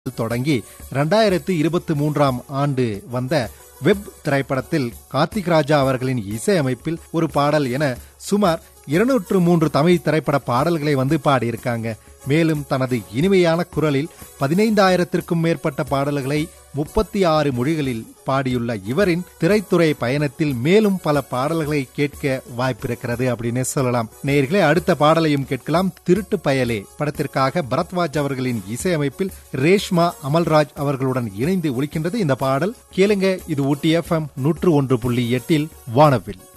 தொடங்கி இரண்டாயிரத்தி இருபத்தி மூன்றாம் ஆண்டு வந்த வெப் திரைப்படத்தில் கார்த்திக் ராஜா அவர்களின் இசையமைப்பில் ஒரு பாடல் என சுமார் இருநூற்று மூன்று தமிழ் திரைப்பட பாடல்களை வந்து பாடியிருக்காங்க மேலும் தனது இனிமையான குரலில் பதினைந்தாயிரத்திற்கும் மேற்பட்ட பாடல்களை முப்பத்தி ஆறு மொழிகளில் பாடியுள்ள இவரின் திரைத்துறை பயணத்தில் மேலும் பல பாடல்களை கேட்க வாய்ப்பிருக்கிறது அப்படின்னு சொல்லலாம் நேர்களே அடுத்த பாடலையும் கேட்கலாம் திருட்டு பயலே படத்திற்காக பரத்வாஜ் அவர்களின் இசையமைப்பில் ரேஷ்மா அமல்ராஜ் அவர்களுடன் இணைந்து ஒலிக்கின்றது இந்த பாடல் கேளுங்க இது ஊட்டி எஃப்எம் நூற்று ஒன்று புள்ளி எட்டில் வானவில்